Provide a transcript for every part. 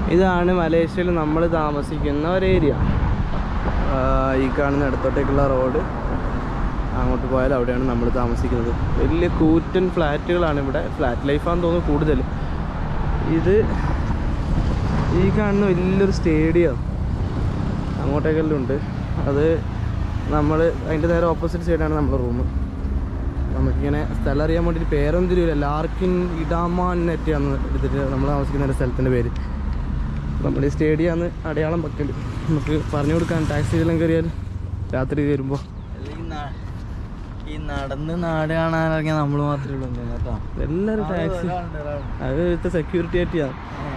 ഇതാണ് മലേഷ്യയിൽ നമ്മൾ താമസിക്കുന്ന ഒരു ഏരിയ ഈ കാണുന്ന ഇടത്തോട്ടേക്കുള്ള റോഡ് അങ്ങോട്ട് പോയാൽ അവിടെയാണ് നമ്മൾ താമസിക്കുന്നത് വലിയ കൂറ്റൻ ഫ്ലാറ്റുകളാണ് ഇവിടെ ഫ്ലാറ്റ് ലൈഫാന്ന് തോന്നുന്നു കൂടുതൽ ഇത് ഈ കാണുന്ന വലിയൊരു സ്റ്റേഡിയം അങ്ങോട്ടേക്കെല്ലാം ഉണ്ട് അത് നമ്മൾ അതിൻ്റെ നേരെ ഓപ്പോസിറ്റ് സൈഡാണ് നമ്മുടെ റൂം നമുക്കിങ്ങനെ സ്ഥലം അറിയാൻ വേണ്ടിയിട്ട് പേരൊന്നും തിരിയില്ല ലാർക്കിൻ ഇടാമാൻ നെറ്റാന്ന് എടുത്തിട്ട് നമ്മൾ താമസിക്കുന്ന ഒരു സ്ഥലത്തിൻ്റെ പേര് നമ്മൾ ഈ സ്റ്റേഡിയമാണ് അടയാളം വെക്കൽ നമുക്ക് പറഞ്ഞു കൊടുക്കാൻ ടാക്സിയിലെല്ലാം കയറിയാൽ രാത്രി വരുമ്പോൾ അല്ലെങ്കിൽ നാ- ഈ നടന്ന് നാട് കാണാനിറങ്ങിയ നമ്മൾ മാത്രമേ ഉള്ളൂ എന്ന് തോന്നുന്നു കേട്ടോ എല്ലാവരും ടാക്സി ഒരാളുണ്ട്, ഒരാളുണ്ട്. അത് ഇവിടുത്തെ സെക്യൂരിറ്റി ആയിട്ടാണ്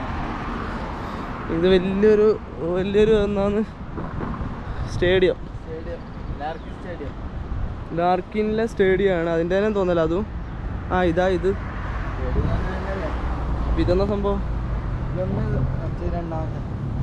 ഇത് വലിയൊരു വലിയൊരു ഒന്നാന്ന് സ്റ്റേഡിയം സ്റ്റേഡിയം ലാർക്കിൻ സ്റ്റേഡിയം ഡാർക്കിനിലെ സ്റ്റേഡിയം ആണ് അതിൻ്റെ തന്നെ തോന്നല അതും ആ ഇതാ ഇത് സ്റ്റേഡിയം എന്ന് പറഞ്ഞാലേ ഇതെന്നാ സംഭവം ഇതൊന്ന് മറ്റേ രണ്ടാമത്തെ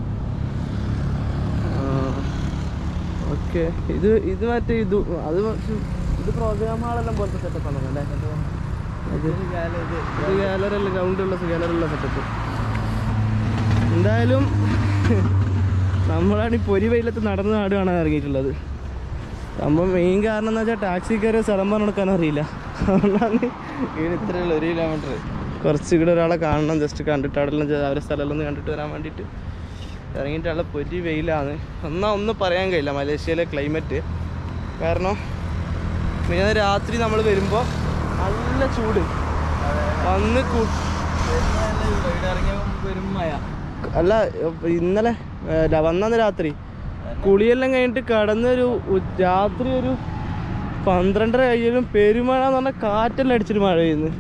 ഓക്കെ ഇത് ഇത് മറ്റേ ഇത് അത് പക്ഷെ ഇത് പ്രോഗ്രാം ഹാളെല്ലാം പോലത്തെ സെറ്റപ്പ് ആണ് അല്ലേ ഇത് ഒരു കാലം ഇത് ഇത് ഗാലറി അല്ല ഗ്രൗണ്ടുള്ള ഗാലറിയുള്ള സെറ്റപ്പ് എന്തായാലും നമ്മളാണ് ഈ പൊരി വെയിലത്ത് നടന്ന് നാട് കാണാൻ ഇറങ്ങിയിട്ടുള്ളത് സംഭവം മെയിൻ കാരണം എന്ന് വെച്ചാൽ ടാക്സി കയറിയ സ്ഥലം പറഞ്ഞു കൊടുക്കാൻ അറിയില്ല അതുകൊണ്ടാണ് ഇവിടെ ഇത്രയുള്ള ഒരു കിലോമീറ്റർ കുറച്ച് ഇവിടെ ഒരാളെ കാണണം ജസ്റ്റ് കണ്ടിട്ട് അവിടെ എല്ലാം ചെ- അവരെ സ്ഥലമെല്ലാം ഒന്ന് കണ്ടിട്ട് വരാൻ വേണ്ടിയിട്ട് ഇറങ്ങിയിട്ടുള്ള പൊരി വെയിലാണ് എന്നാ ഒന്നും പറയാൻ കഴിയില്ല മലേഷ്യയിലെ ക്ലൈമറ്റ് കാരണം പിന്നെ രാത്രി നമ്മൾ വരുമ്പോൾ നല്ല ചൂട് വന്ന് കു ഇവിടെ ഇറങ്ങിയ വരും മഴ അല്ല ഇപ്പൊ ഇന്നലെ ഏ, ല- വന്നന്ന് രാത്രി കുളിയെല്ലാം കഴിഞ്ഞിട്ട് കടന്നൊരു ഉ- രാത്രി ഒരു പന്ത്രണ്ടര കഴിയാലും പെരുമഴ എന്ന് പറഞ്ഞാൽ കാറ്റെല്ലാം അടിച്ചിട്ട് മഴ പെയ്യുന്നു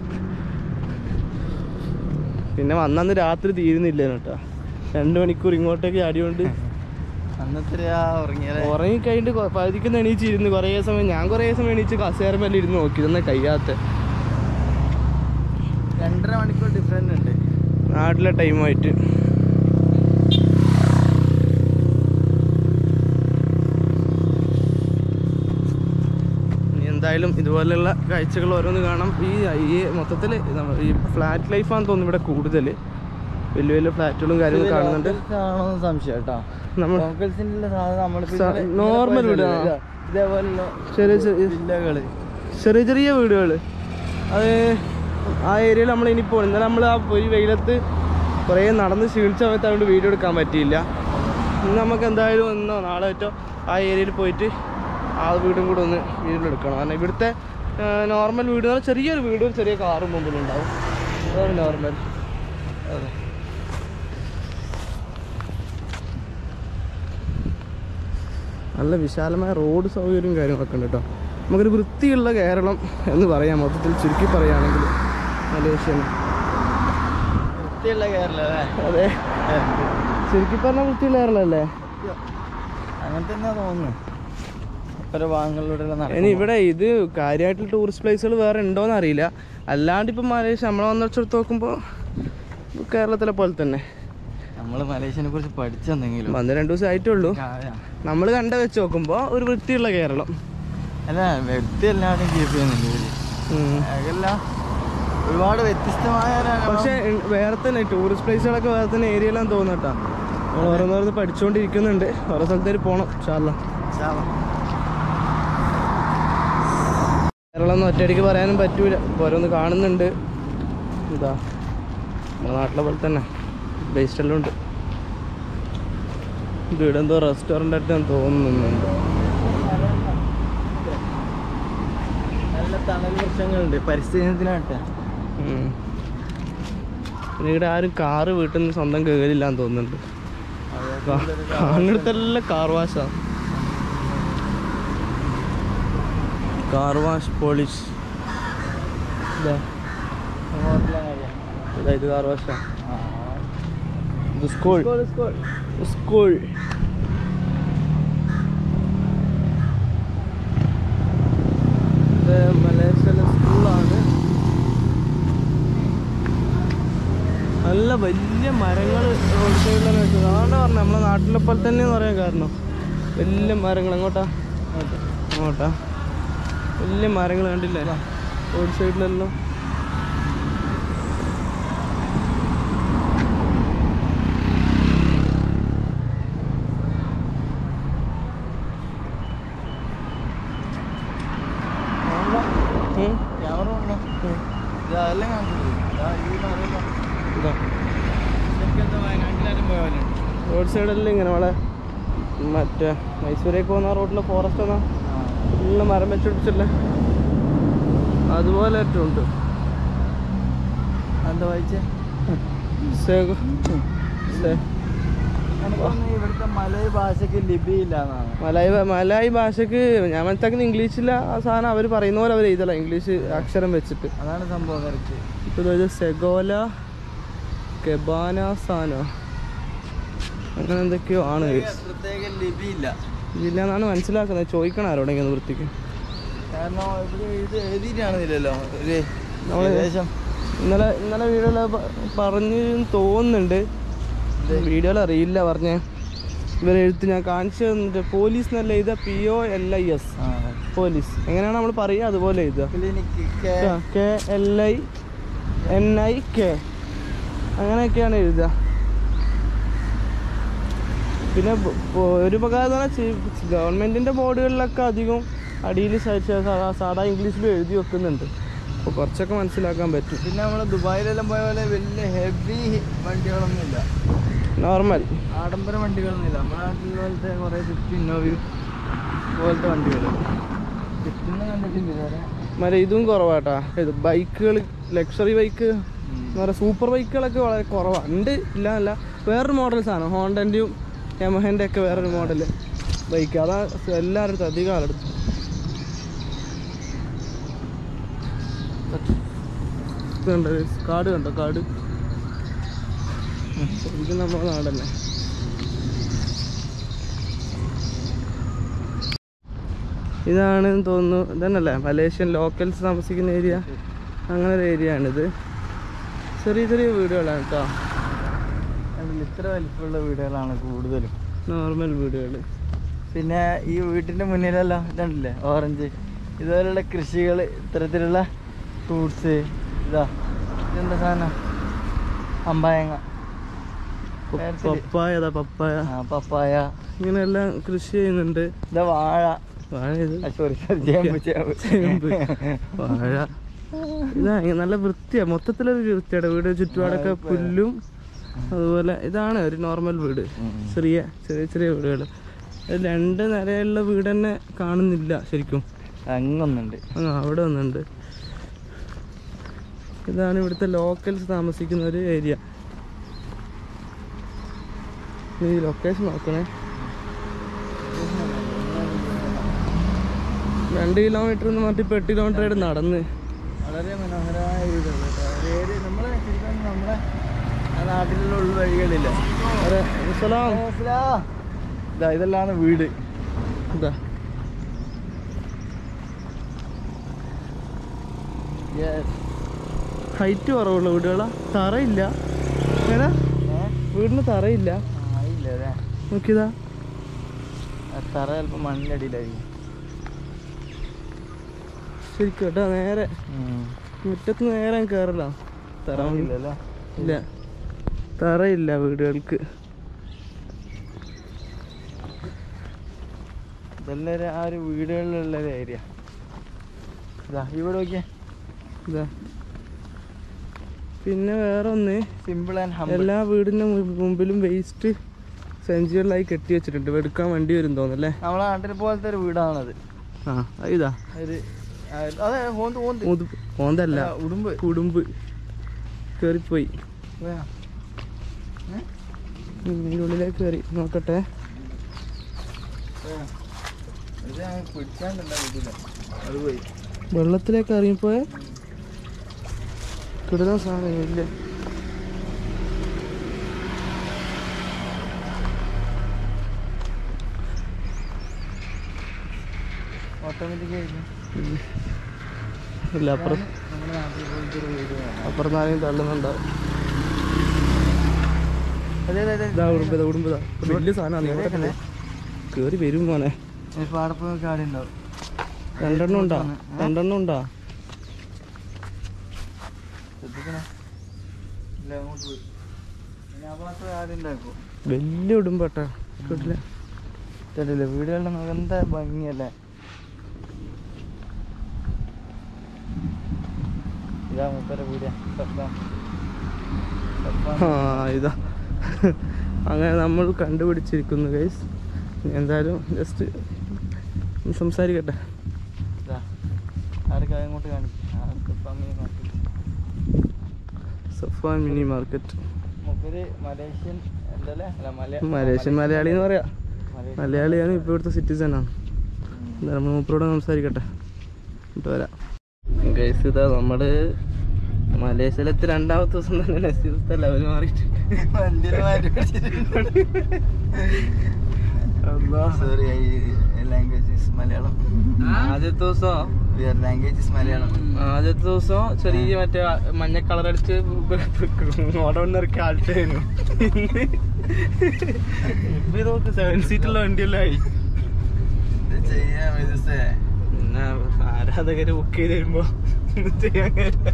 പിന്നെ വന്നന്ന് രാത്രി തീരുന്നില്ല കേട്ടോ രണ്ട് മണിക്കൂർ ഇങ്ങോട്ടേക്ക് ചാടിയോണ്ട് അന്നത്തെ ആ ഉറങ്ങിയാലേ ഉറങ്ങി കഴിഞ്ഞിട്ട് കൊ- പകുതിക്കുന്ന എണീച്ചിരുന്നു കുറേ സമയം ഞാൻ കുറേ സമയം എണീച്ച് കസേരമെല്ലാം ഇരുന്ന് നോക്കി ഇതൊന്നും കഴിയാത്ത രണ്ടര മണിക്കൂർ ഡിഫറൻറ്റ് ഉണ്ട് നാട്ടിലെ ടൈമായിട്ട് ഇനി എന്തായാലും ഇതുപോലെയുള്ള കാഴ്ചകൾ ഓരോന്ന് കാണാം ഈ ഈ മൊത്തത്തിൽ ഈ ഫ്ലാറ്റ് ലൈഫാന്ന് തോന്നുന്നു ഇവിടെ കൂടുതൽ വലിയ വലിയ ഫ്ലാറ്റുകളും കാര്യങ്ങളും കാണുന്നുണ്ട് ആണോന്ന് സംശയം കേട്ടോ നമ്മൾ ലോക്കൽസിന്റെ സാധനം നമ്മളിപ്പോ സ- ഇന്നലെ- normal ഇന്നലെ വീട്, പോയ ആ. സ്ഥലം ഇതാ. ഇതേപോലുള്ള ചെറിയ ചെറിയ വില്ലകള് ചെറിയ ചെറിയ വീടുകൾ അത് ആ ഏരിയയിൽ നമ്മൾ ഇനി പോകും ഇന്നലെ നമ്മൾ ആ ഒരു വെയിലത്ത് കുറേ നടന്ന് ക്ഷീണിച്ച സമയത്ത് അതുകൊണ്ട് വീഡിയോ എടുക്കാൻ പറ്റിയില്ല ഇന്ന് നമുക്ക് എന്തായാലും ഇന്നോ നാളെ പറ്റോ ആ ഏരിയയിൽ പോയിട്ട് ആ വീടും കൂടെ ഒന്ന് വീഡിയോ എടുക്കണം കാരണം ഇവിടുത്തെ നോർമൽ വീട് എന്ന് പറഞ്ഞാൽ ചെറിയൊരു വീടും ചെറിയ കാറും മുമ്പിലുണ്ടാവും അതാണ് നോർമൽ അതെ നല്ല വിശാലമായ റോഡ് സൗകര്യവും കാര്യങ്ങളൊക്കെ ഉണ്ട് കേട്ടോ നമുക്കൊരു വൃത്തിയുള്ള കേരളം എന്ന് പറയാം മൊത്തത്തിൽ ചുരുക്കി പറയുകയാണെങ്കിൽ മലേഷ്യന് വൃത്തിയുള്ള കേരള അതെ ചുരുക്കി പറഞ്ഞാൽ വൃത്തിയുള്ള കേരളമല്ലേ അങ്ങനെ തന്നെ തോന്നുന്നു പല ഭാഗങ്ങളിലൂടെ ഇനി ഇവിടെ ഇത് കാര്യമായിട്ടുള്ള ടൂറിസ്റ്റ് പ്ലേസുകൾ വേറെ ഉണ്ടോയെന്ന് അറിയില്ല അല്ലാണ്ട് ഇപ്പം മലേഷ്യ നമ്മളെ വന്നിടത്ത് നോക്കുമ്പോൾ കേരളത്തിലെ പോലെ തന്നെ നമ്മള് മലേഷ്യനെ കുറിച്ച് പഠിച്ചെന്തെങ്കിലും വന്ന് രണ്ട് ദിവസം ആയിട്ടേ ഉള്ളൂ ആ, നമ്മൾ കണ്ട വെച്ച് നോക്കുമ്പോൾ ഒരു വൃത്തിയുള്ള കേരളം അല്ല വ്യക്തി എല്ലാവരും കീപ്പ് ചെയ്യുന്നുണ്ട് ഇവര് ഉം. അതല്ല ഒരുപാട് വ്യത്യസ്തമായ ഒരു അനുഭവം. പക്ഷേ ഉം, വേറെ തന്നെ ടൂറിസ്റ്റ് പ്ലേസുകളൊക്കെ വേറെ തന്നെ ഏരിയയിലാന്ന് തോന്നുന്നു കേട്ടോ നമ്മൾ ഓരോന്നോരോന്ന് പഠിച്ചുകൊണ്ടിരിക്കുന്നുണ്ട് ഓരോ സ്ഥലത്തേക്ക് പോകണം ഷാല്ല ചാവ. കേരളം ഒന്നും ഒറ്റയടിക്ക് പറയാനും പറ്റൂല ഇപ്പൊ ഓരോന്ന് കാണുന്നുണ്ട് എന്താ നമ്മുടെ നാട്ടിലെ പോലെ തന്നെ ബേസ്റ്റ് എല്ലാം ഉണ്ട് ഇത് ഇവിടെ എന്തോ റെസ്റ്റോറൻ്റ് ആയിട്ട് ഞാൻ തോന്നുന്നുണ്ട് നല്ല തണൽ വൃക്ഷങ്ങളുണ്ട് പരിസ്ഥിതി ദിനമായിട്ട് ഉം. പിന്നെ ഇവിടെ ആരും കാറ് വീട്ടിൽ നിന്ന് സ്വന്തം കയറില്ലാന്ന് തോന്നുന്നുണ്ട് കാണുന്നിടത്തെല്ലാം കാർ വാഷാണ് കാർ വാഷ് പോളിഷ് ഇതാ ഇതാ ഇത് കാർ വാഷാ ഇത് സ്കൂൾ സ്കൂൾ ഇത് മലേഷ്യയിലെ സ്കൂളാണ് നല്ല വലിയ മരങ്ങൾ റോഡ് സൈഡിലാണ് വെച്ചത് അതാണ് പറഞ്ഞത് നമ്മളെ നാട്ടിലെ പോലെ തന്നെയെന്ന് പറയാൻ കാരണം വലിയ മരങ്ങൾ എങ്ങോട്ടാ അങ്ങോട്ടാ വലിയ മരങ്ങൾ കണ്ടില്ലേ റോഡ് സൈഡിലെല്ലാം വയനാട്ടിലാരും പോയ പോലെ ഉണ്ട് റോഡ് സൈഡെല്ലാം ഇങ്ങനെ നമ്മളെ മറ്റേ മൈസൂരേക്ക് പോകുന്ന റോഡിലെ ഫോറസ്റ്റ് എന്നാ ഫുള്ള് മരം വെച്ചുപിടിച്ചില്ലേ അതുപോലെ ഏറ്റവും ഉണ്ട് എന്താ വായിച്ചേ സേഗ സേ എനിക്കൊന്ന് ഇവിടുത്തെ മലയ ഭാഷക്ക് ലിപിയില്ല എന്നാണ് മലായി ഭാ- മലായി ഭാഷക്ക് ഞാൻ മനസ്സിലാക്കുന്ന ഇംഗ്ലീഷില്ല ആ സാധനം അവർ പറയുന്ന പോലെ അവർ എഴുതല ഇംഗ്ലീഷ് അക്ഷരം വെച്ചിട്ട് അതാണ് സംഭവം കറക്റ്റ് ഇപ്പോൾ ഇത് സെഗോല കെബാന സാനോ അങ്ങനെ എന്തൊക്കെയോ ആണ് guys. പ്രത്യേക ലിപിയില്ല ഇതില്ലെന്നാണ് മനസ്സിലാക്കുന്നത് ചോദിക്കണം ആരോടെങ്കിലും ഒന്ന് വൃത്തിക്ക് കാരണം ഇവിടെ ഇത് എഴുതിയിട്ടാണെന്നില്ലല്ലോ ഒരു നമ്മള് ഏകദേശം ഇന്നലെ ഇന്നലെ വീഡിയോയിൽ പറഞ്ഞു തോന്നുന്നുണ്ട് വീഡിയോയിൽ അറിയില്ല പറഞ്ഞേ ഇവരെഴുത്ത് ഞാൻ കാണിച്ചു തന്നിട്ട് പോലീസ് എന്നല്ല എഴുതുക P O L I S police എങ്ങനെയാണ് നമ്മൾ പറയുക അതുപോലെ എഴുതുക clinic K L I N I K അങ്ങനെയൊക്കെയാണ് എഴുതുക പിന്നെ ബ- ബ- ഒരു ഉപകാരം എന്ന് പറഞ്ഞാൽ ഗവൺമെൻറ്റിൻ്റെ ബോർഡുകളിലൊക്കെ അധികം അടിയിൽ സാധാ ഇംഗ്ലീഷിൽ എഴുതി വെക്കുന്നുണ്ട് അപ്പോൾ കുറച്ചൊക്കെ മനസ്സിലാക്കാൻ പറ്റും പിന്നെ നമ്മള് ദുബായിലെല്ലാം പോയ പോലെ വലിയ ഹെവി വണ്ടികളൊന്നും ഇല്ല നോർമൽ ആഡംബര വണ്ടികളൊന്നും ഇല്ല നമ്മുടെ നാട്ടിൽ പോലത്തെ കുറേ സ്വിഫ്റ്റ് ഇന്നോവ പോലത്തെ വണ്ടികൾ സ്വിഫ്റ്റിന്ന് കണ്ടിട്ടില്ല ഇതുവരെ മറ്റേ ഇതും കുറവാട്ടാ ഇത് ബൈക്കുകൾ ലക്ഷറി ബൈക്ക് എന്ന് പറയുക സൂപ്പർ ബൈക്കുകളൊക്കെ വളരെ കുറവാണ് ഉണ്ട് ഇല്ല അല്ല വേറൊരു മോഡൽ സാധനം ഹോണ്ടൻ്റെയും യമഹൻ്റെ ഒക്കെ വേറൊരു മോഡൽ ബൈക്ക് അതാ എല്ലാവരുടെ അടുത്തും അധികം ആളെടുത്തു കണ്ടോ കാട് കണ്ടോ കാട് ശരിക്കും നമ്മുടെ നാടല്ലേ ഇതാണ് തോന്നുന്നു ഇതന്നല്ലേ മലേഷ്യൻ ലോക്കൽസ് താമസിക്കുന്ന ഏരിയ അങ്ങനെ ഒരു ഏരിയ ആണിത് ചെറിയ ചെറിയ വീടുകളാണ് കേട്ടോ കണ്ടില്ലേ, ഇത്ര വലിപ്പമുള്ള വീടുകളാണ് കൂടുതലും നോർമൽ വീടുകൾ പിന്നെ ഈ വീട്ടിന്റെ മുന്നിലല്ല ഇതുണ്ടല്ലേ ഓറഞ്ച് ഇതുപോലുള്ള കൃഷികൾ ഇത്തരത്തിലുള്ള ഫ്രൂട്ട്സ് ഇതാ ഇതെന്താ സാധനം അമ്പായങ്ങ പേരത്തില്. പപ്പായ അതാ പപ്പായ ആ പപ്പായ ഇങ്ങനെയെല്ലാം കൃഷി ചെയ്യുന്നുണ്ട് ഇതാ വാഴ വാഴ ഇത് സോറി സോറി ചേമ്പ് ചേമ്പ് ചേമ്പ്. വാഴ ഇതാ ഇങ്ങ- നല്ല വൃത്തിയാ മൊത്തത്തിലൊരു വൃത്തിയാണ് വീട് ചുറ്റുപാടൊക്കെ പുല്ലും അതുപോലെ ഇതാണ് ഒരു നോർമൽ വീട് ഉം. ചെറിയ ചെറിയ ചെറിയ വീടുകൾ രണ്ട് നിലയുള്ള വീട് തന്നെ കാണുന്നില്ല ശരിക്കും അങ്ങൊന്നുണ്ട് ആ അവിടെ ഒന്നുണ്ട് ഇതാണ് ഇവിടുത്തെ ലോക്കൽസ് താമസിക്കുന്ന ഒരു ഏരിയ ഈ ലൊക്കേഷൻ നോക്കണേ രണ്ട് കിലോമീറ്റർ എന്ന് പറഞ്ഞിട്ട് ഇപ്പൊ എട്ട് കിലോമീറ്റർ ആയിട്ട് നടന്ന് വളരെ മനോഹരമായ വീടുകൾ ഏരിയ നമ്മളെ ശരിക്കും നമ്മളെ ആ നാട്ടിലുള്ള ഉൾ വഴികളില്ല അതെ സലാം ഇതാ ഇതെല്ലാം വീട് ഇതാ യെസ് ഹൈറ്റ് കുറവുള്ള വീടുകളാ തറയില്ല ഏതാ വീടിന് തറയില്ല ആയില്ല അല്ലേ നോക്കിയതാ ആ തറ ചിലപ്പോൾ മണ്ണിൻ്റെ അടിയിലായിരിക്കും ശരിക്കും കേട്ടോ നേരെ മുറ്റത്ത് നേരെ കയറല തറ ഇല്ലല്ലേ ഇല്ല തറയില്ല വീടുകൾക്ക് ഇതെല്ലാം ഒരു ആ ഒരു വീടുകളിലുള്ള ഒരു ഏരിയ ഇതാ ഇവിടെ നോക്കിയേ ഇതാ പിന്നെ വേറെ ഒന്ന് സിമ്പിൾ ആൻഡ് ഹംബിൾ എല്ലാ വീടിന്റെ മു- മുമ്പിലും വേസ്റ്റ് സഞ്ചികളിലായി കെട്ടി വെച്ചിട്ടുണ്ട് എടുക്കാൻ വണ്ടി വരും തോന്നല്ലേ നമ്മളെ നാട്ടിൽ പോലത്തെ ഒരു വീടാണത് ആ അത് ഇതാ ഒരു ആ, അതെ ഹോന്ത് ഹോന്ത് മുതു ഓന്തല്ല ആ, ഉടുമ്പ് കുടുംബ് കയറിപ്പോയി വേ. ഏ? ഇതിൻ്റെ ഉള്ളിലേക്ക് കയറി നോക്കട്ടെ വേ. ഇത് ഞാൻ പിടിച്ചാണ്ടല്ല വീട്ടില്ല അത് പോയി വെള്ളത്തിലേക്ക് ഇറങ്ങിപ്പോയ കിടുന്ന സാധനം ഇല്ല ഓട്ടോമാറ്റിക് ആയിരുന്നു ഇല്ല അപ്പുറം നമ്മുടെ നാട്ടിൽ പോലത്തെ ഒരു വീട് വേണം. അപ്പുറം ആരെയും തള്ളുന്നുണ്ടാവും അതെ അതെ അതെ ഇതാ ഉടുമ്പ് ഇതാ ഉടുമ്പ് ഇതാ ഇത് വലിയ സാധനമാണ് ഇവിടെയൊക്കെ കയറി വരും മോനെ ഇപ്പൊ അവിടെ പോയി നോക്കി ആടെ ഉണ്ടാവും രണ്ടെണ്ണം ഉണ്ടാ രണ്ടെണ്ണം ഉണ്ടാ ശ്രദ്ധിക്കണേ ഇല്ല അങ്ങോട്ട് പോയി പിന്നെ ആ ഭാഗത്ത് ആടെ ഉണ്ടാക്കും വലിയ ഉടുമ്പട്ടാ കേട്ടില്ല ചെറിയ വീടുകളിൽ നമുക്ക് എന്താ ഭംഗിയല്ലേ ഇതാ മൂപ്പര വീടാ സഫാൻ. സഫാൻ. ആ ഇതാ അങ്ങനെ നമ്മൾ കണ്ടുപിടിച്ചിരിക്കുന്നു ഗൈസ് എന്തായാലും ജസ്റ്റ് സംസാരിക്കട്ടെ ആരൊക്കെ അങ്ങോട്ട് കാണിക്കും ആർക്ക് സമയം കാണിക്കും സഫാൻ മിനി മാർക്കറ്റ് മൂപ്പര് മലേഷ്യൻ എന്തല്ലേ അല്ല മല മലേഷ്യൻ മലയാളി എന്ന് പറയാം മലേഷ്യൻ മലയാളിയാണ് ഇപ്പോൾ ഇവിടുത്തെ സിറ്റിസൺ ആണ് എന്താ നമ്മൾ മൂപ്പരോട് സംസാരിക്കട്ടെ എന്നിട്ട് വരാം ഗൈസ് ഇതാ നമ്മള് മലേഷ്യയിലെത്തി രണ്ടാമത്തെ ദിവസം തന്നെ നസീറത്തെ ലെവൽ മാറിയിട്ടുണ്ട് വണ്ടിയിൽ മാറ്റി സോറി ലാംഗ്വേജ് ഇസ് മലയാളം ആദ്യത്തെ ദിവസം വിയർ ലാംഗ്വേജ് ഇസ് മലയാളം ആദ്യത്തെ ദിവസം ചെറിയ മറ്റേ മഞ്ഞ കളർ അടിച്ച് ഓടം ഇറക്കി ആൾട്ടായിരുന്നു ഇപ്പൊ ഇത് നോക്ക് സെവൻ സീറ്റുള്ള വണ്ടിയെല്ലാം ആയി ഇത് ചെയ്യാം മിതുസേ പിന്നെ ആരാധകര് ബുക്ക് ചെയ്ത് തരുമ്പോ ചെയ്യാൻ കഴിയില്ല.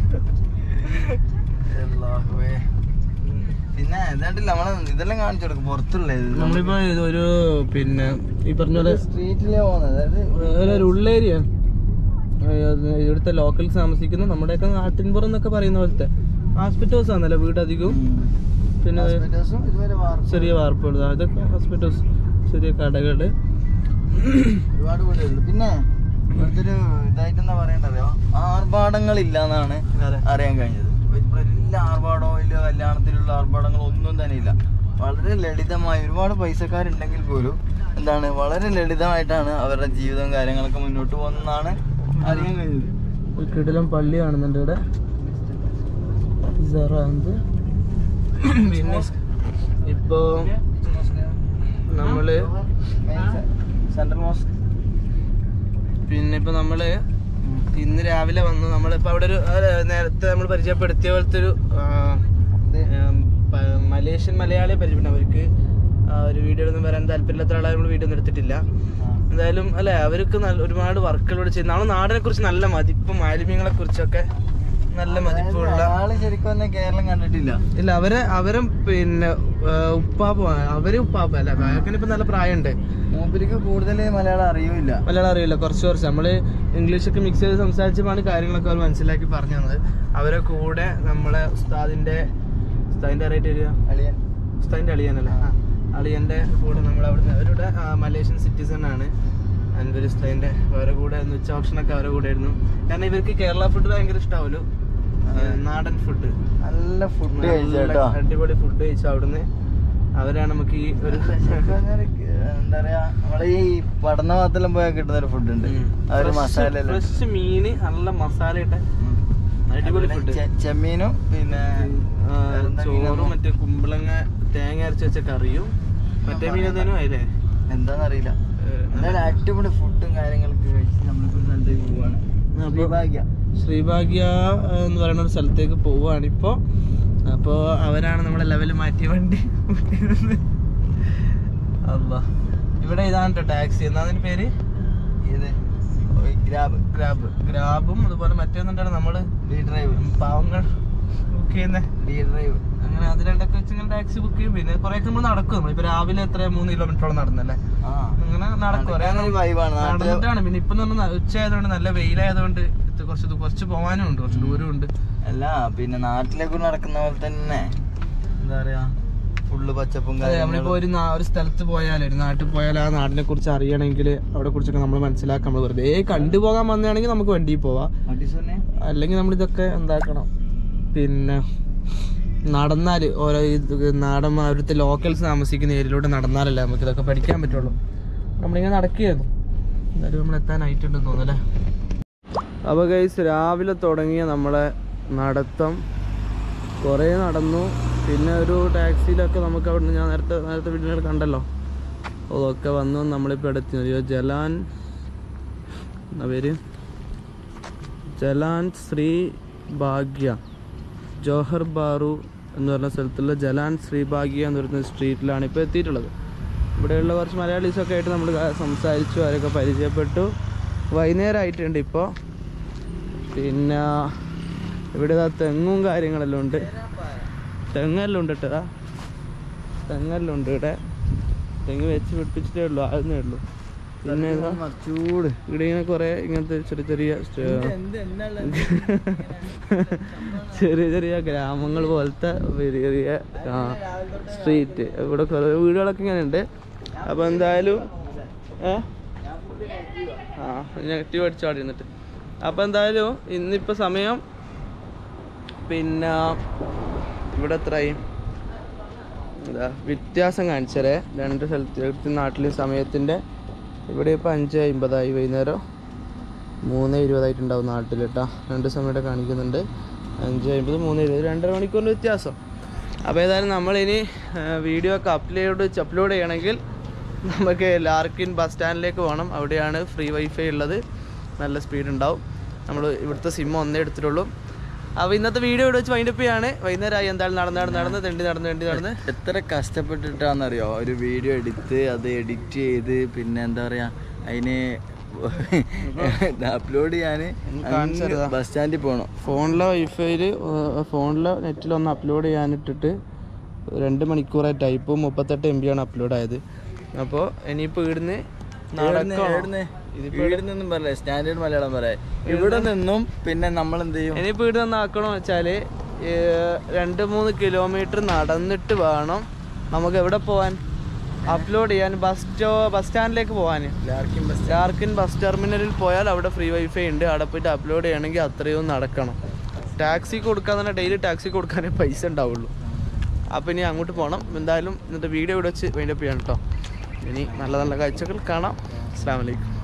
അല്ലാഹുവേ. പിന്നെ എന്താണ്ടില്ല നമ്മളെ ഇതെല്ലാം കാണിച്ചു കൊടുക്കും പുറത്തുള്ള നമ്മളിപ്പോ ഇത് ഒരു പിന്നെ ഈ പറഞ്ഞ പോലെ സ്ട്രീറ്റിലേ പോകുന്നത് അതായത് ഒരു ഉള്ളേരിയ ഇവിടുത്തെ ലോക്കൽസ് താമസിക്കുന്ന നമ്മുടെയൊക്കെ നാട്ടിൻപുറം എന്നൊക്കെ പറയുന്ന പോലത്തെ ഹോസ്പിറ്റൽസ് ആണല്ലോ വീട് അധികവും പിന്നെ ഹോസ്പിറ്റൽസും ഇതുവരെ വാർപ്പ് ചെറിയ വാർപ്പുകൾ അതൊക്കെ ഹോസ്പിറ്റൽസ് ചെറിയ കടകള് ഒരുപാട് വീടുകളുണ്ട് പിന്നെ ഇവിടുത്തെ ഒരു ഇതായിട്ട് എന്താ പറയണ്ടറിയോ ആർഭാടങ്ങൾ ഇല്ലാന്നാണ് അറിയാൻ കഴിഞ്ഞത് ഇപ്പൊ എല്ലാ ആർഭാടവും വലിയ കല്യാണത്തിലുള്ള ആർഭാടങ്ങളും ഒന്നും തന്നെ ഇല്ല വളരെ ലളിതമായി ഒരുപാട് പൈസക്കാരുണ്ടെങ്കിൽ പോലും എന്താണ് വളരെ ലളിതമായിട്ടാണ് അവരുടെ ജീവിതവും കാര്യങ്ങളൊക്കെ മുന്നോട്ട് പോകുന്നതാണ് അറിയാൻ കഴിഞ്ഞത് ഒരു കിടിലം പള്ളി കാണുന്നുണ്ട് ഇവിടെ സെറാന്ത്. പിന്നെ ഇപ്പോ നമ്മള് സെൻട്രൽ മോസ്ക് പിന്നെ ഇപ്പൊ നമ്മള് ഇന്ന് രാവിലെ വന്നു നമ്മളിപ്പോ അവിടെ ഒരു ആ, നേരത്തെ നമ്മൾ പരിചയപ്പെടുത്തിയ പോലത്തെ ഒരു ആ, ഉം, പ- മലേഷ്യൻ മലയാളിയെ പരിചയപ്പെട്ടു അവർക്ക് ആ, ഒരു വീഡിയോ ഒന്നും വരാൻ താല്പര്യമില്ലാത്ത ആളെ നമ്മൾ വീഡിയോ ഒന്നും എടുത്തിട്ടില്ല എന്തായാലും അല്ലെ അവർക്ക് നല്ല ഒരുപാട് വർക്കുകൾ ഇവിടെ ചെയ്യുന്ന നമ്മുടെ നാടിനെ കുറിച്ച് നല്ല മതിപ്പും മാലിന്യങ്ങളെ കുറിച്ചൊക്കെ നല്ല മതിപ്പുള്ള ആള് ശരിക്കും പറഞ്ഞാൽ കേരളം കണ്ടിട്ടില്ല ഇല്ല അവരെ അവരും പിന്നെ ആ, ഉപ്പാപ്പ അവര് ഉപ്പാപ്പ അല്ല അയാൾക്കിന് ഇപ്പൊ നല്ല പ്രായമുണ്ട് മൂപ്പരിക്ക് കൂടുതൽ മലയാളം അറിയൂല മലയാളം അറിയില്ല കുറച്ച് കുറച്ച് നമ്മള് ഇംഗ്ലീഷൊക്കെ മിക്സ് ചെയ്ത് സംസാരിച്ചപ്പോഴാണ് കാര്യങ്ങളൊക്കെ അവർ മനസ്സിലാക്കി പറഞ്ഞു തന്നത് അവരെ കൂടെ നമ്മളെ ഉസ്താദിന്റെ ഉസ്താദിന്റെ അറിയിട്ട് വരിക അളിയൻ ഉസ്താദിന്റെ അളിയനല്ലേ ആ, അളിയന്റെ കൂടെ നമ്മൾ അവിടുന്ന് അവരുടെ ആ, മലേഷ്യൻ സിറ്റിസൺ ആണ് അൻവർ ഉസ്താദിന്റെ അവരുടെ കൂടെ ആയിരുന്നു. ഉച്ച ഭക്ഷണമൊക്കെ അവരുടെ കൂടെ ആയിരുന്നു കാരണം ഇവർക്ക് കേരള ഫുഡ് ഭയങ്കര ഇഷ്ടാവല്ലോ നാടൻ ഫുഡ് നല്ല ഫുഡ് കഴിച്ചേട്ടോ അടിപൊളി ഫുഡ് കഴിച്ചു അവിടുന്ന് അവരാണ് നമുക്ക് ഈ ഒരു എന്താ പറയാ നമ്മളെ ഈ പഠന ഭാഗത്തെല്ലാം പോയാൽ കിട്ടുന്ന ഒരു ഫുഡ് ഉണ്ട് ആ ഒരു മസാല എല്ലാം ഇട്ട്. ഫ്രഷ് മീന് നല്ല മസാല ഇട്ട ഉം. അടിപൊളി അതുപോലെ ഫുഡ് ചെ- ചെമ്മീനും പിന്നെ വേറെന്താ ചോറും മീനാണോ? മറ്റേ കുമ്പളങ്ങ തേങ്ങ അരച്ച് വെച്ച കറിയും മറ്റേ മീൻ എന്തേനും അതില്ലേ എന്താന്നറിയില്ല എന്തായാലും അടിപൊളി ഫുഡും കാര്യങ്ങളൊക്കെ കഴിച്ച് നമ്മളിപ്പോ ഒരു സ്ഥലത്തേക്ക് പോവാണ് അപ്പൊ ഭാഗ്യ ശ്രീഭാഗ്യ എന്ന് പറയുന്ന ഒരു സ്ഥലത്തേക്ക് പോവാണ് ഇപ്പോ അപ്പോ അവരാണ് നമ്മളെ ലെവൽ മാറ്റിയ വണ്ടി അല്ലാ ഇവിടെ ഇതാണ് കേട്ടോ ടാക്സി എന്നാ പേര് ഇത് ഗ്രാബ് ഗ്രാബ് ഗ്രാബും അതുപോലെ മറ്റൊന്നുണ്ടാണ് നമ്മള് ഡി ഡ്രൈവ് പാവങ്ങൾ ബുക്ക് ചെയ്യുന്നേ ഡി ഡ്രൈവ് അങ്ങനെ അത് രണ്ടൊക്കെ വെച്ച് ഇങ്ങനെ ടാക്സി ബുക്ക് ചെയ്യും പിന്നെ കുറെ നമ്മൾ നടക്കും നമ്മളിപ്പോ രാവിലെ എത്ര മൂന്ന് കിലോമീറ്ററോളം നടന്നല്ലേ ആ അങ്ങനെ നടക്കും ഒരേ നടക്കാനൊരു വൈബാണ് നാട്ടില് നടന്നിട്ടാണ് പിന്നെ ഇപ്പൊ നമ്മൾ ഉച്ച ആയതുകൊണ്ട് നല്ല വെയിലായതുകൊണ്ട് ഇത് കുറച്ച് ദൂ- കുറച്ച് പോകാനും ഉണ്ട് കുറച്ച് ദൂരം ഉണ്ട് അല്ല പിന്നെ നാട്ടിലേക്ക് നടക്കുന്ന പോലെ തന്നെ എന്താ പറയാ ഫുള്ള് പച്ചപ്പും അതെ നമ്മളിപ്പോ ഒരു നാ- ഒരു സ്ഥലത്ത് പോയാൽ ഒരു നാട്ടിൽ പോയാൽ ആ നാടിനെ കുറിച്ച് അറിയണമെങ്കിൽ അവിടെ കുറിച്ചൊക്കെ നമ്മൾ മനസ്സിലാക്കാൻ നമ്മൾ വെറുതെ കണ്ടുപോകാൻ വന്നതാണെങ്കിൽ നമുക്ക് വണ്ടിയിൽ പോവാം മട്ടിസോനെ അല്ലെങ്കിൽ നമ്മൾ ഇതൊക്കെ എന്താക്കണം പിന്നെ നടന്നാല് ഓരോ ഇത് നാടൻ അവിടുത്തെ ലോക്കൽസ് താമസിക്കുന്ന ഏരിയയിലൂടെ നടന്നാലല്ലേ നമുക്ക് ഇതൊക്കെ പഠിക്കാൻ പറ്റുള്ളൂ നമ്മളിങ്ങനെ നടക്കുകയായിരുന്നു എന്തായാലും നമ്മൾ എത്താനായിട്ടുണ്ടെന്ന് തോന്നുന്നല്ലേ അപ്പോൾ ഗൈസ് രാവിലെ തുടങ്ങിയ നമ്മളെ നടത്തം കുറേ നടന്നു പിന്നെ ഒരു ടാക്സിയിലൊക്കെ നമുക്ക് അവിടുന്ന് ഞാൻ നേരത്തെ നേരത്തെ വീഡിയോ കണ്ടല്ലോ അതൊക്കെ വന്നു നമ്മളിപ്പോൾ എടുത്തി ഒരു ജലാൻ എന്നാ പേര് ജലാൻ ശ്രീ ഭാഗ്യ ജോഹർ ബാറു എന്ന് പറഞ്ഞ സ്ഥലത്തുള്ള ജലാൻ ശ്രീ ഭാഗ്യ എന്ന് പറയുന്ന സ്ട്രീറ്റിലാണ് ഇപ്പോൾ എത്തിയിട്ടുള്ളത് ഇവിടെയുള്ള കുറച്ച് മലയാളീസൊക്കെ ആയിട്ട് നമ്മൾ സംസാരിച്ചു അവരൊക്കെ പരിചയപ്പെട്ടു വൈകുന്നേരം ആയിട്ടുണ്ട് ഇപ്പോൾ പിന്നെ ഇവിടെ ഇതാ തെങ്ങും കാര്യങ്ങളെല്ലാം ഉണ്ട് തെങ്ങെല്ലാം ഉണ്ട് കേട്ടോ തെങ്ങെല്ലാം ഉണ്ട് ഇവിടെ തെങ്ങ് വെച്ച് പിടിപ്പിച്ചിട്ടേ ഉള്ളൂ ആകുന്നേ ഉള്ളൂ പിന്നെ ഇതാ ചൂട് ഇവിടെ ഇങ്ങനെ കുറേ ഇങ്ങനത്തെ ചെറിയ ചെറിയ സ്റ്റേ- എന്ത് എന്നുള്ള ചെറിയ ചെറിയ ഗ്രാമങ്ങൾ പോലത്തെ ചെറിയ ചെറിയ ആ സ്ട്രീറ്റ് ഇവിടെ കുറേ വീടുകളൊക്കെ ഇങ്ങനെ ഉണ്ട് അപ്പോൾ എന്തായാലും ഏ ആ നെഗറ്റീവ് അടിച്ചാടി ഇരുന്നിട്ട് അപ്പോൾ എന്തായാലും ഇന്നിപ്പോൾ സമയം പിന്നെ ഇവിടെ എത്രയായി എന്താ വ്യത്യാസം കാണിച്ചരേ രണ്ട് സ്ഥലത്ത് നാട്ടിലെ സമയത്തിൻ്റെ ഇവിടെ ഇപ്പോൾ അഞ്ച് അമ്പതായി വൈകുന്നേരം മൂന്ന് ഇരുപതായിട്ടുണ്ടാവും നാട്ടിൽ കേട്ടോ രണ്ട് സമയത്ത് കാണിക്കുന്നുണ്ട് അഞ്ച് അമ്പത് മൂന്ന് ഇരുപത് രണ്ടര മണിക്കൂറിൻ്റെ വ്യത്യാസം അപ്പോൾ ഏതായാലും നമ്മളിനി വീഡിയോ ഒക്കെ അപ്ലോഡ് അപ്ലോഡ് ചെയ്യണമെങ്കിൽ നമുക്ക് ലാർക്കിൻ ബസ് സ്റ്റാൻഡിലേക്ക് പോകണം അവിടെയാണ് ഫ്രീ വൈഫൈ ഉള്ളത് നല്ല സ്പീഡ് ഉണ്ടാവും നമ്മൾ ഇവിടുത്തെ സിം ഒന്നേ എടുത്തിട്ടുള്ളൂ അപ്പോൾ ഇന്നത്തെ വീഡിയോ ഇവിടെ വെച്ച് വൈൻഡപ്പ് ചെയ്യാണ് വൈകുന്നേരമായി എന്തായാലും നടന്ന് നടന്ന് നടന്ന് തെണ്ടി നടന്ന് തെണ്ടി നടന്ന് എത്ര കഷ്ടപ്പെട്ടിട്ടാണെന്നറിയോ ഒരു വീഡിയോ എടുത്ത് അത് എഡിറ്റ് ചെയ്ത് പിന്നെ എന്താ പറയാ അതിന് അപ്ലോഡ് ചെയ്യാൻ കാണിച്ചു തരാം. ബസ് സ്റ്റാൻഡിൽ പോകണം ഫോണിലെ വൈഫൈയിൽ ഫോണിലെ നെറ്റിൽ ഒന്ന് അപ്ലോഡ് ചെയ്യാനിട്ടിട്ട് രണ്ട് മണിക്കൂറായി ടൈപ്പ് മുപ്പത്തെട്ട് എം ബി ആണ് അപ്ലോഡ് ആയത് അപ്പോൾ ഇനിയിപ്പോൾ ഇവിടുന്ന് നടക്കണം ഇവിടെ നിന്നും പറയേ സ്റ്റാൻഡേർഡ് മലയാളം പറയാം ഇവിടെ നിന്നും പിന്നെ നമ്മൾ എന്ത് ചെയ്യും ഇനിയിപ്പോൾ ഇവിടെ നിന്ന് ആക്കണമെന്ന് വെച്ചാൽ രണ്ട് മൂന്ന് കിലോമീറ്റർ നടന്നിട്ട് വേണം നമുക്ക് എവിടെ പോകാൻ അപ്ലോഡ് ചെയ്യാൻ ബസ് സ്റ്റോ ബസ് സ്റ്റാൻഡിലേക്ക് പോകാൻ ലാർക്കിൻ ബസ് ലാർക്കിൻ ബസ് ടെർമിനലിൽ പോയാൽ അവിടെ ഫ്രീ വൈഫൈ ഉണ്ട് അവിടെ പോയിട്ട് അപ്ലോഡ് ചെയ്യണമെങ്കിൽ അത്രയും നടക്കണം ടാക്സി കൊടുക്കാൻ തന്നെ ഡെയിലി ടാക്സി കൊടുക്കാനേ പൈസ ഉണ്ടാവുള്ളൂ അപ്പോൾ ഇനി അങ്ങോട്ട് പോകണം എന്തായാലും ഇന്നത്തെ വീഡിയോ ഇവിടെ വെച്ച് വൈൻഡപ്പ് ചെയ്യണം കേട്ടോ ഇനി നല്ല നല്ല കാഴ്ചകൾ കാണാം അസ്സാം വലൈക്കും